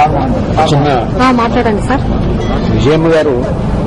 చిన్న ఆ, మాట్లాడండి సార్ విజయమ్మ గారు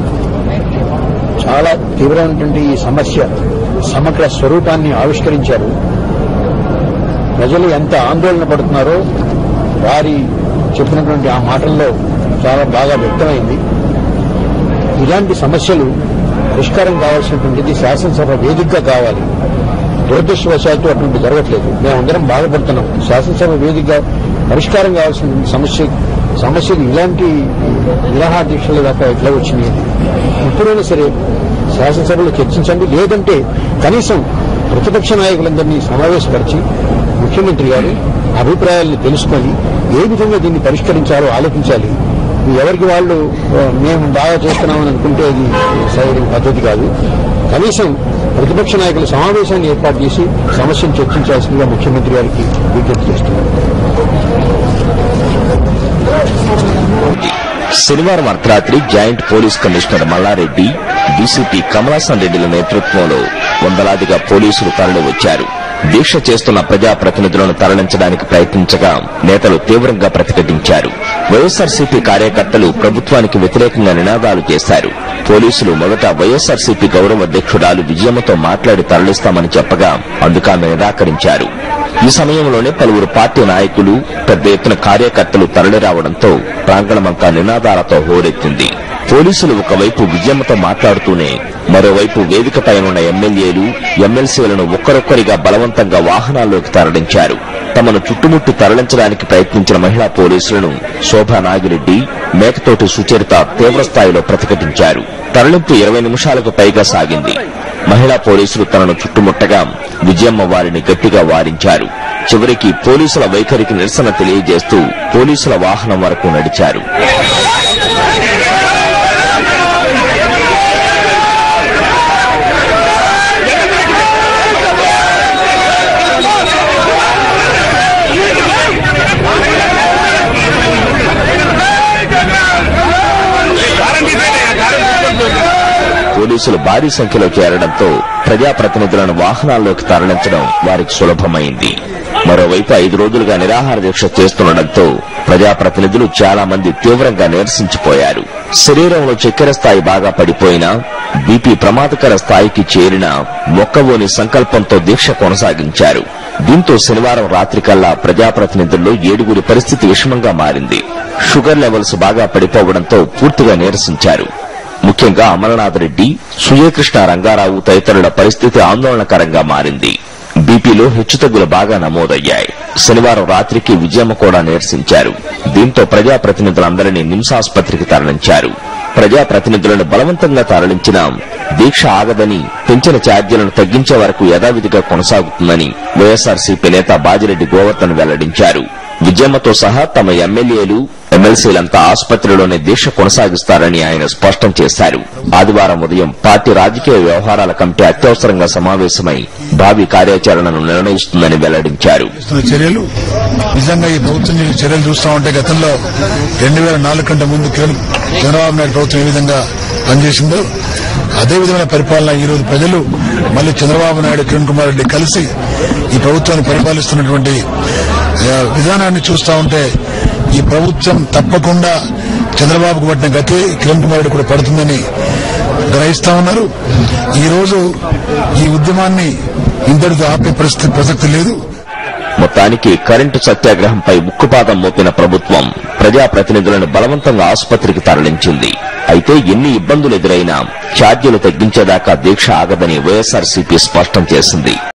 చాలా తీవ్రమైనటువంటి ఈ సమస్య సమగ్ర స్వరూపాన్ని ఆవిష్కరించారు ప్రజలు ఎంత ఆందోళన పడుతున్నారో వారి చెప్పినటువంటి ఆ మాటల్లో చాలా బాగా వ్యక్తమైంది ఇలాంటి సమస్యలు పరిష్కారం కావాల్సినటువంటిది శాసనసభ వేదికగా కావాలి దురదృష్టవశాత్తు అటువంటి జరగట్లేదు మేమందరం బాధపడుతున్నాం శాసనసభ వేదికగా పరిష్కారం కావాల్సిన సమస్య సమస్యలు ఇలాంటి నిరాహార దీక్షల దాకా ఎట్లా వచ్చినాయి ఇప్పుడైనా సరే శాసనసభలో చర్చించండి లేదంటే కనీసం ప్రతిపక్ష నాయకులందరినీ సమావేశపరిచి ముఖ్యమంత్రి గారు అభిప్రాయాలను తెలుసుకొని ఏ విధంగా దీన్ని పరిష్కరించాలో ఆలోచించాలి ఎవరికి వాళ్ళు ఆ, మేము బాగా చేస్తున్నామని అనుకుంటే అది సరైన పద్ధతి కాదు కనీసం ప్రతిపక్ష నాయకుల సమావేశాన్ని ఏర్పాటు చేసి సమస్యను చర్చించాల్సిందిగా ముఖ్యమంత్రి గారికి విజ్ఞప్తి చేస్తున్నారు శనివారం అర్ధరాత్రి joint police commissioner Mallareddy DCP Kamal Haasan రెడ్డిల నేతృత్వంలో వందలాదిగా పోలీసులు తరలి వచ్చారు దీక్ష చేస్తున్న ప్రజాప్రతినిధులను తరలించడానికి ప్రయత్నించగా నేతలు తీవ్రంగా ప్రతిఘటించారు వైఎస్ఆర్సీపీ కార్యకర్తలు ప్రభుత్వానికి వ్యతిరేకంగా నినాదాలు చేశారు పోలీసులు మొదట వైఎస్ఆర్సీపీ గౌరవ అధ్యక్షురాలు విజయమ్మతో మాట్లాడి తరలిస్తామని చెప్పగా అందుకు ఆమె నిరాకరించారు ఈ సమయంలోనే పలువురు పార్టీ నాయకులు పెద్ద ఎత్తున కార్యకర్తలు తరలిరావడంతో ప్రాంగణమంతా నినాదాలతో హోరెత్తింది పోలీసులు ఒకవైపు విజయమ్మతో మాట్లాడుతూనే మరోవైపు వేదికపై ఉన్న ఎమ్మెల్యేలు ఎమ్మెల్సీలను ఒక్కరొక్కరిగా బలవంతంగా వాహనాల్లోకి తరలించారు తమను చుట్టుముట్టి తరలించడానికి ప్రయత్నించిన మహిళా పోలీసులను శోభా నాగిరెడ్డి మేకతోటి సుచరిత తీవ్రస్థాయిలో ప్రతిఘటించారు తరలింపు ఇరవై నిమిషాలకు పైగా సాగింది మహిళా పోలీసులు తనను చుట్టుముట్టగా విజయమ్మ వారిని గట్టిగా వారించారు చివరికి పోలీసుల వైఖరికి నిరసన తెలియజేస్తూ పోలీసుల వాహనం వరకు నడిచారు పోలీసులు భారీ సంఖ్యలో చేరడంతో ప్రజాప్రతినిధులను వాహనాల్లోకి తరలించడం వారికి సులభమైంది మరోవైపు ఐదు రోజులుగా నిరాహార దీక్ష చేస్తుండటంతో ప్రజాప్రతినిధులు చాలా మంది తీవ్రంగా నిరసించిపోయారు శరీరంలో చక్కెర స్థాయి బాగా పడిపోయినా బీపీ ప్రమాదకర స్థాయికి చేరిన మొక్కవోని సంకల్పంతో దీక్ష కొనసాగించారు దీంతో శనివారం రాత్రికల్లా ప్రజాప్రతినిధుల్లో ఏడుగురి పరిస్థితి విషమంగా మారింది షుగర్ లెవెల్స్ బాగా పడిపోవడంతో పూర్తిగా నీరసించారు ముఖ్యంగా అమరనాథ్ రెడ్డి సూర్యకృష్ణ రంగారావు తదితరుల పరిస్థితి ఆందోళనకరంగా మారింది బీపీలో హెచ్చుతగ్గులు బాగా నమోదయ్యాయి శనివారం రాత్రికి విజయమ్మ కూడా నిరసించారు దీంతో ప్రజాప్రతినిధులందరినీ నిమ్స్ ఆసుపత్రికి తరలించారు ప్రజాప్రతినిధులను బలవంతంగా తరలించిన దీక్ష ఆగదని పెంచిన ఛార్జీలను తగ్గించే వరకు యథావిధిగా కొనసాగుతుందని వైఎస్ఆర్సీపీ నేత బాజిరెడ్డి గోవర్ధన్ వెల్లడించారు విజయమ్మతో సహా తమ ఎమ్మెల్యేలు ఎమ్మెల్సీలంతా ఆసుపత్రిలోనే దీక్ష కొనసాగిస్తారని ఆయన స్పష్టం చేశారు ఆదివారం ఉదయం పార్టీ రాజకీయ వ్యవహారాల కమిటీ అత్యవసరంగా సమావేశమై భావి కార్యాచరణను నిర్ణయిస్తుందని వెల్లడించారు చేస్తున్న చర్యలు నిజంగా ఈ ప్రభుత్వం చేసే చర్యలు చూస్తా ఉంటే గతంలో రెండు వేల నాలుగు కంటే ముందు కిరణ్ చంద్రబాబు నాయుడు ప్రభుత్వం ఏ విధంగా పనిచేసిందో అదే విధమైన పరిపాలన ఈ రోజు ప్రజలు మళ్ళీ చంద్రబాబు నాయుడు కిరణ్ కుమార్ రెడ్డి కలిసి ఈ ప్రభుత్వాన్ని పరిపాలిస్తున్నటువంటి ఆ, విధానాన్ని చూస్తా ఉంటే ఈ ప్రభుత్వం తప్పకుండా చంద్రబాబుకు పట్టిన గతే కిరణ్ కుమార్ రెడ్డి కూడా పడుతుందని గ్రహిస్తా ఉన్నారు ఈ రోజు ఈ ఉద్యమాన్ని ఇంతటితో ఆపే పరిస్థితి ప్రసక్తి లేదు మొత్తానికి కరెంటు సత్యాగ్రహంపై ఉక్కుపాదం మోపిన ప్రభుత్వం ప్రజాప్రతినిధులను బలవంతంగా ఆసుపత్రికి తరలించింది అయితే ఎన్ని ఇబ్బందులు ఎదురైనా ఛార్జీలు తగ్గించేదాకా దీక్ష ఆగదని వైఎస్ఆర్సీపీ స్పష్టం చేసింది